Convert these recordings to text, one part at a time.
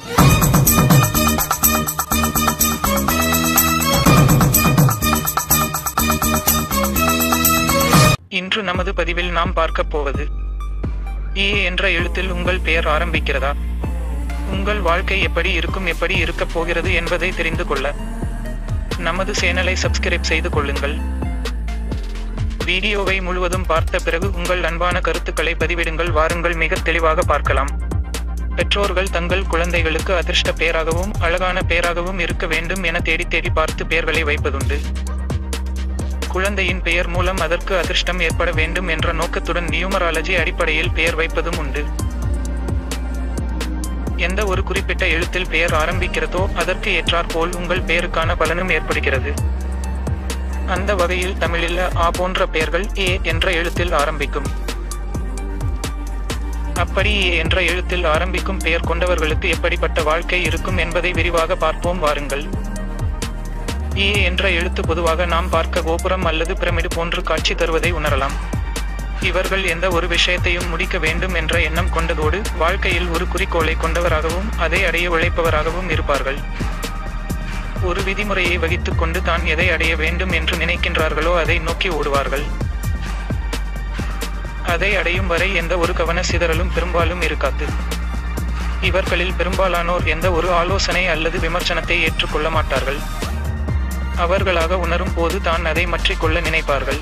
இன்று நமது பதிவில் நாம் பார்க்கப் போவது ஏ என்ற எழுத்தில் உங்கள் பெயர் ஆரம்பிக்கிறதா உங்கள் வாழ்க்கை எப்படி இருக்கும் எப்படி இருக்கப் போகிறது என்பதை தெரிந்து கொள்ள நமது சேனலை சப்ஸ்கிரைப் செய்து கொள்ளுங்கள் வீடியோவை முழுவதும் பார்த்த பிறகு உங்கள் அன்பான கருத்துக்களை பதிவிடுங்கள் வாருங்கள் மிக தெளிவாக பார்க்கலாம் பெற்றோர்கள் தங்கள் குழந்தைகளுக்கு அதிர்ஷ்ட பெயராகவும் அழகான பெயராகவும் இருக்க வேண்டும் என தேடி தேடி பார்த்து பெயர்களை வைப்பதுண்டு குழந்தையின் பெயர் மூலம் அதற்கு அதிர்ஷ்டம் ஏற்பட வேண்டும் என்ற நோக்கத்துடன் நியூமராலஜி அடிப்படையில் பெயர் வைப்பதும் உண்டு எந்த ஒரு குறிப்பிட்ட எழுத்தில் பெயர் ஆரம்பிக்கிறதோ அதற்கு ஏற்றாற்போல் உங்கள் பெயருக்கான பலனும் ஏற்படுகிறது அந்த வகையில் தமிழில் ஆ போன்ற பெயர்கள் ஏ என்ற எழுத்தில் ஆரம்பிக்கும் அப்படி ஏ என்ற எழுத்தில் ஆரம்பிக்கும் பெயர் கொண்டவர்களுக்கு எப்படிப்பட்ட வாழ்க்கை இருக்கும் என்பதை விரிவாக பார்ப்போம் வாருங்கள் ஏ என்ற எழுத்து பொதுவாக நாம் பார்க்க கோபுரம் அல்லது பிரமிடு போன்று காட்சி தருவதை உணரலாம் இவர்கள் எந்த ஒரு விஷயத்தையும் முடிக்க வேண்டும் என்ற எண்ணம் கொண்டதோடு வாழ்க்கையில் ஒரு குறிக்கோளை கொண்டவராகவும் அதை அடைய உழைப்பவராகவும் இருப்பார்கள் ஒரு விதிமுறையை வகித்துக் கொண்டு தான் எதை அடைய வேண்டும் என்று நினைக்கின்றார்களோ அதை நோக்கி ஓடுவார்கள் அதை அடையும் வரை எந்த ஒரு கவன சிதறலும் பெரும்பாலும் இருக்காது இவர்களில் பெரும்பாலானோர் எந்த ஒரு ஆலோசனை அல்லது விமர்சனத்தை ஏற்றுக்கொள்ள மாட்டார்கள் அவர்களாக உணரும் போது தான் அதை மற்றிக்கொள்ள நினைப்பார்கள்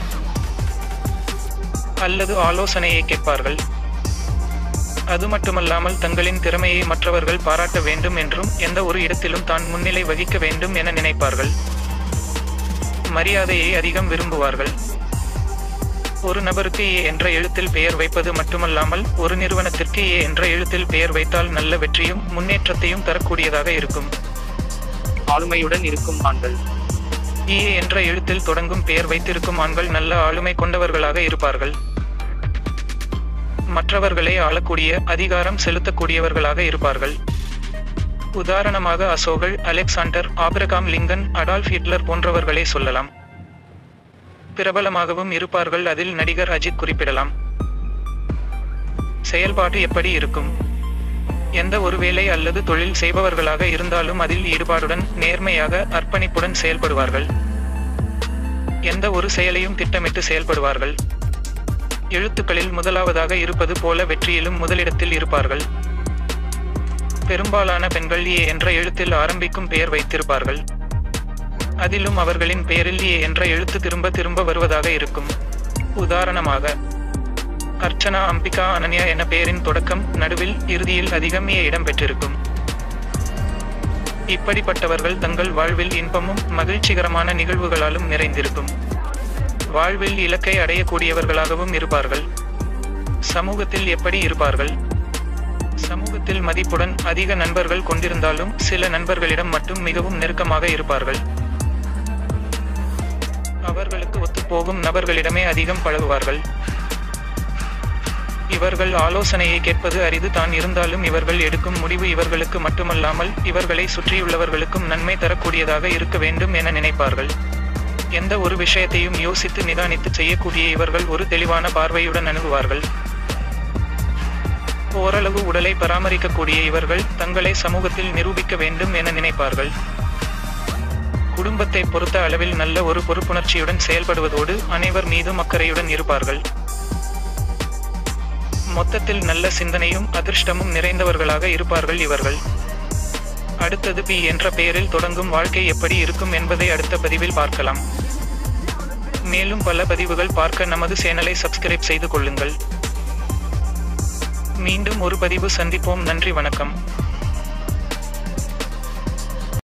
அல்லது ஆலோசனையை கேட்பார்கள் அது மட்டுமல்லாமல் தங்களின் திறமையை மற்றவர்கள் பாராட்ட வேண்டும் என்றும் எந்த ஒரு இடத்திலும் தான் முன்னிலை வகிக்க வேண்டும் என நினைப்பார்கள் மரியாதையை அதிகம் விரும்புவார்கள் ஒரு நபருக்கு ஏ என்ற எழுத்தில் பெயர் வைப்பது மட்டுமல்லாமல் ஒரு நிறுவனத்திற்கு ஏ என்ற எழுத்தில் பெயர் வைத்தால் நல்ல வெற்றியும் முன்னேற்றத்தையும் தரக்கூடியதாக இருக்கும் ஆளுமையுடன் இருக்கும் ஆண்கள் ஏ என்ற எழுத்தில் தொடங்கும் பெயர் வைத்திருக்கும் ஆண்கள் நல்ல ஆளுமை கொண்டவர்களாக இருப்பார்கள் மற்றவர்களை ஆளக்கூடிய அதிகாரம் செலுத்தக்கூடியவர்களாக இருப்பார்கள் உதாரணமாக அசோகல் Alexander Abraham Lincoln Adolf Hitler போன்றவர்களை சொல்லலாம் பிரபலமாகவும் இருப்பார்கள் அதில் நடிகர் அஜித் குறிப்பிடலாம் செயல்பாடு எப்படி இருக்கும் எந்த ஒரு வேலை அல்லது தொழில் செய்பவர்களாக இருந்தாலும் அதில் ஈடுபாடுடன் நேர்மையாக அர்ப்பணிப்புடன் செயல்படுவார்கள் எந்த ஒரு செயலையும் திட்டமிட்டு செயல்படுவார்கள் எழுத்துக்களில் முதலாவதாக இருப்பது போல வெற்றியிலும் முதலிடத்தில் இருப்பார்கள் பெரும்பாலான பெண்கள் ஏ என்ற எழுத்தில் ஆரம்பிக்கும் பெயர் வைத்திருப்பார்கள் அதிலும் அவர்களின் பெயரில் ஏ என்ற எழுத்து திரும்ப திரும்ப வருவதாக இருக்கும் உதாரணமாக அர்ச்சனா அம்பிகா அனன்யா என பெயரின் தொடக்கம் நடுவில் இறுதியில் அதிகம் ஏ இடம் பெற்றிருக்கும் இப்படிப்பட்டவர்கள் தங்கள் வாழ்வில் இன்பமும் மகிழ்ச்சிகரமான நிகழ்வுகளாலும் நிறைந்திருக்கும் வாழ்வில் இலக்கை அடையக்கூடியவர்களாகவும் இருப்பார்கள் சமூகத்தில் எப்படி இருப்பார்கள் சமூகத்தில் மதிப்புடன் அதிக நண்பர்கள் கொண்டிருந்தாலும் சில நண்பர்களிடம் மட்டும் மிகவும் நெருக்கமாக இருப்பார்கள் அவர்களுக்கு ஒத்துப்போகும் நபர்களிடமே அதிகம் பழகுவார்கள் இவர்கள் ஆலோசனையை கேட்பது அரிது தான் இருந்தாலும் இவர்கள் எடுக்கும் முடிவு இவர்களுக்கு மட்டுமல்லாமல் இவர்களை சுற்றியுள்ளவர்களுக்கும் நன்மை தரக்கூடியதாக இருக்க வேண்டும் என நினைப்பார்கள் எந்த ஒரு விஷயத்தையும் யோசித்து நிதானித்து செய்யக்கூடிய இவர்கள் ஒரு தெளிவான பார்வையுடன் அணுகுவார்கள் ஓரளவு உடலை பராமரிக்கக்கூடிய இவர்கள் தங்களை சமூகத்தில் நிரூபிக்க வேண்டும் என நினைப்பார்கள் குடும்பத்தை பொறுத்த அளவில் நல்ல ஒரு பொறுப்புணர்ச்சியுடன் செயல்படுவதோடு அனைவர் மீதும் அக்கறையுடன் இருப்பார்கள் மொத்தத்தில் நல்ல சிந்தனையும் அதிர்ஷ்டமும் நிறைந்தவர்களாக இருப்பார்கள் இவர்கள் அடுத்தது பி என்ற பெயரில் தொடங்கும் வாழ்க்கை எப்படி இருக்கும் என்பதை அடுத்த பதிவில் பார்க்கலாம் மேலும் பல பதிவுகள் பார்க்க நமது சேனலை சப்ஸ்கிரைப் செய்து கொள்ளுங்கள் மீண்டும் ஒரு பதிவு சந்திப்போம் நன்றி வணக்கம்